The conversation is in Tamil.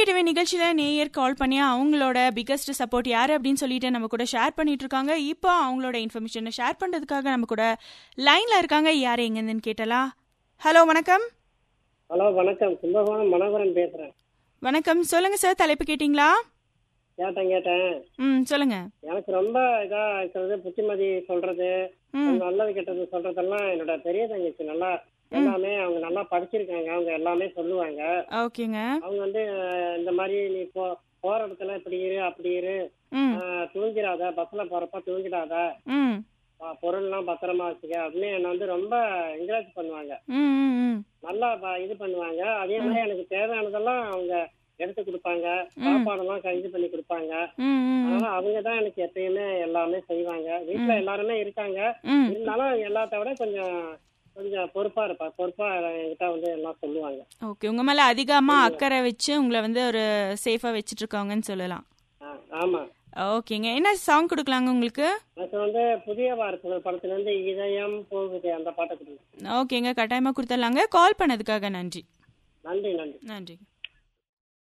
கேட்டவே நிகழ்ச்சியில நேயர் கால் பண்ணி அவங்களோட பிக்கஸ்ட் சப்போர்ட் யாரு அப்படின்னு சொல்லிட்டு நம்ம கூட ஷேர் பண்ணிட்டு இருக்காங்க இப்போ அவங்களோட இன்ஃபர்மேஷனை ஷேர் பண்றதுக்காக நம்ம கூட லைன்ல இருக்காங்க யாரு எங்கன்னு கேட்டலாம் ஹலோ வணக்கம் ஹலோ வணக்கம் கும்பகோணம் மனோகரன் பேசுறேன் வணக்கம் சொல்லுங்க சார் தலைப்பு கேட்டிங்களா கேட்டேன் கேட்டேன் ம் சொல்லுங்க எனக்கு ரொம்ப இதா இருக்கிறது புத்திமதி சொல்றது ம் நல்லது கெட்டது சொல்றதெல்லாம் என்னோட பெரிய தங்கச்சி நல்லா எல்லாமே அவங்க நல்லா படிச்சிருக்காங்க அவங்க எல்லாமே சொல்லுவாங்க ஓகேங்க அவங்க வந்து அஹ், இந்த மாதிரி நீ போ போற இடத்துல இப்படி இரு அப்படி இரு ம் அஹ், தூங்கிடாத பஸ்ல போறப்ப தூங்கிடாத ம் அஹ், பொருள்லாம் பத்திரமா வச்சுக்க அப்படின்னு என்ன வந்து ரொம்ப என்கரேஜ் பண்ணுவாங்க ம் ம் ம் நல்லா ப- இது பண்ணுவாங்க அதே மாதிரி எனக்கு தேவையானதெல்லாம் அவங்க எடுத்து கொடுப்பாங்க சாப்பாடெல்லாம் க- இது பண்ணி கொடுப்பாங்க ம் ம் அதனால அவங்க தான் எனக்கு எப்பயுமே எல்லாமே செய்வாங்க வீட்டுல எல்லாருமே இருக்காங்க ம் இருந்தாலும் எல்லாத்த விட கொஞ்சம் கொஞ்சம் பொறுப்பா இருப்பா பொறுப்பா என்கிட்ட வந்து எல்லாம் சொல்லுவாங்க ஓகே உங்க மேல அதிகமா அக்கறை வச்சு உங்களை வந்து ஒரு சேஃபா வச்சிட்டு இருக்காங்கன்னு சொல்லலாம் ஆ, ஆமா ஓகேங்க என்ன சாங் கொடுக்கலாங்க உங்களுக்கு எனக்கு வந்து புதிய வாரத்தில் படத்துல இருந்து இதயம் போகுது அந்த பாட்டை கொடுங்க ஓகேங்க கட்டாயமா கொடுத்துடலாங்க கால் பண்ணதுக்காக நன்றி நன்றி நன்றி நன்றி